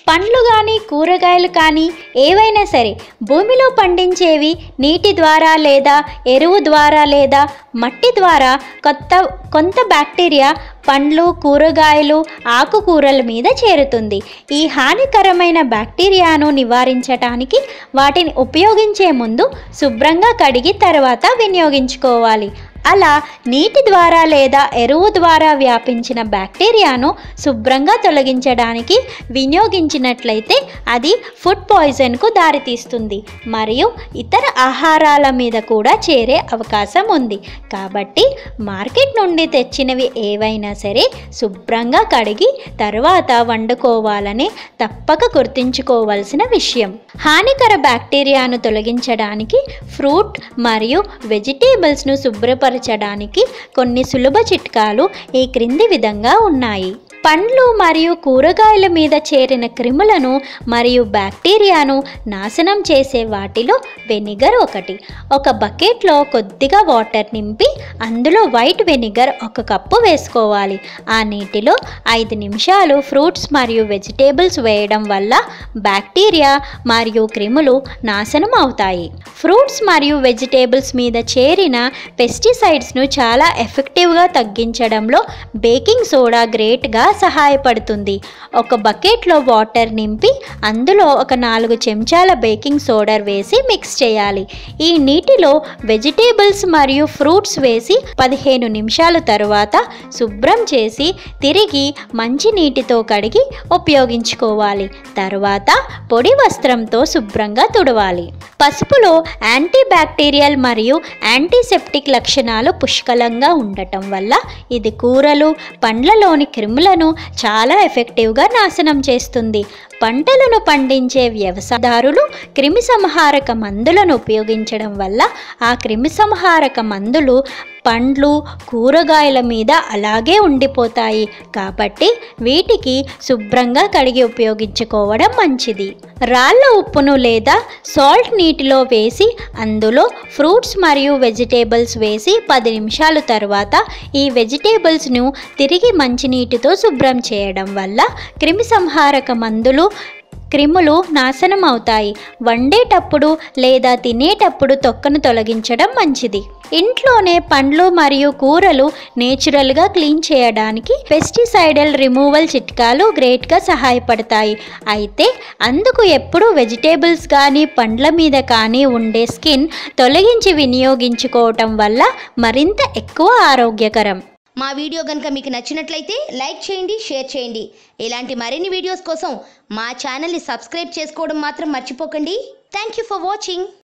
పండ్లు కానీ కూరగాయలు కానీ ఏవైనా సరే భూమిలో పండించేవి నీటి ద్వారా లేదా ఎరువు ద్వారా లేదా మట్టి ద్వారా కొత్త కొంత బ్యాక్టీరియా పండ్లు కూరగాయలు ఆకుకూరల మీద చేరుతుంది ఈ హానికరమైన బ్యాక్టీరియాను నివారించటానికి వాటిని ఉపయోగించే ముందు శుభ్రంగా కడిగి తర్వాత వినియోగించుకోవాలి అలా నీటి ద్వారా లేదా ఎరువు ద్వారా వ్యాపించిన బ్యాక్టీరియాను శుభ్రంగా తొలగించడానికి వినియోగించినట్లయితే అది ఫుడ్ పాయిజన్కు దారితీస్తుంది మరియు ఇతర ఆహారాల మీద కూడా చేరే అవకాశం ఉంది కాబట్టి మార్కెట్ నుండి తెచ్చినవి ఏవైనా సరే శుభ్రంగా కడిగి తర్వాత వండుకోవాలని తప్పక గుర్తుంచుకోవలసిన విషయం హానికర బ్యాక్టీరియాను తొలగించడానికి ఫ్రూట్ మరియు వెజిటేబుల్స్ను శుభ్రపరచడానికి కొన్ని సులభ చిట్కాలు ఈ క్రింది విధంగా ఉన్నాయి పండ్లు మరియు కూరగాయల మీద చేరిన క్రిములను మరియు బ్యాక్టీరియాను నాశనం చేసే వాటిలో వెనిగర్ ఒకటి ఒక బకెట్లో కొద్దిగా వాటర్ నింపి అందులో వైట్ వెనిగర్ ఒక కప్పు వేసుకోవాలి ఆ నీటిలో ఐదు నిమిషాలు ఫ్రూట్స్ మరియు వెజిటేబుల్స్ వేయడం వల్ల బ్యాక్టీరియా మరియు క్రిములు నాశనం అవుతాయి ఫ్రూట్స్ మరియు వెజిటేబుల్స్ మీద చేరిన పెస్టిసైడ్స్ను చాలా ఎఫెక్టివ్గా తగ్గించడంలో బేకింగ్ సోడా గ్రేట్గా సహాయపడుతుంది ఒక బకెట్లో వాటర్ నింపి అందులో ఒక నాలుగు చెంచాల బేకింగ్ సోడా వేసి మిక్స్ చేయాలి ఈ నీటిలో వెజిటేబుల్స్ మరియు ఫ్రూట్స్ వేసి పదిహేను నిమిషాల తరువాత శుభ్రం చేసి తిరిగి మంచి నీటితో కడిగి ఉపయోగించుకోవాలి తర్వాత పొడి వస్త్రంతో శుభ్రంగా తుడవాలి పసుపులో యాంటీ బ్యాక్టీరియల్ మరియు యాంటీసెప్టిక్ లక్షణాలు పుష్కలంగా ఉండటం వల్ల ఇది కూరలు పండ్లలోని క్రిములను చాలా ఎఫెక్టివ్గా నాశనం చేస్తుంది పంటలను పండించే వ్యవసాయదారులు క్రిమిసంహారక మందులను ఉపయోగించడం వల్ల ఆ క్రిమిసంహారక మందులు పండ్లు కూరగాయల మీద అలాగే ఉండిపోతాయి కాబట్టి వీటికి శుభ్రంగా కడిగి ఉపయోగించుకోవడం మంచిది రాళ్ళ ఉప్పును లేదా సాల్ట్ నీటిలో వేసి అందులో ఫ్రూట్స్ మరియు వెజిటేబుల్స్ వేసి పది నిమిషాల తర్వాత ఈ వెజిటేబుల్స్ను తిరిగి మంచినీటితో శుభ్రం చేయడం వల్ల క్రిమిసంహారక మందులు క్రిములు నాశనం అవుతాయి వండేటప్పుడు లేదా తినేటప్పుడు తొక్కను తొలగించడం మంచిది ఇంట్లోనే పండ్లు మరియు కూరలు నేచురల్గా క్లీన్ చేయడానికి పెస్టిసైడల్ రిమూవల్ చిట్కాలు గ్రేట్గా సహాయపడతాయి అయితే అందుకు ఎప్పుడూ వెజిటేబుల్స్ కానీ పండ్ల మీద కానీ ఉండే స్కిన్ తొలగించి వినియోగించుకోవటం వల్ల మరింత ఎక్కువ ఆరోగ్యకరం మా వీడియో కనుక మీకు నచ్చినట్లయితే లైక్ చేయండి షేర్ చేయండి ఇలాంటి మరిన్ని వీడియోస్ కోసం మా ఛానల్ని సబ్స్క్రైబ్ చేసుకోవడం మాత్రం మర్చిపోకండి థ్యాంక్ యూ ఫర్ వాచింగ్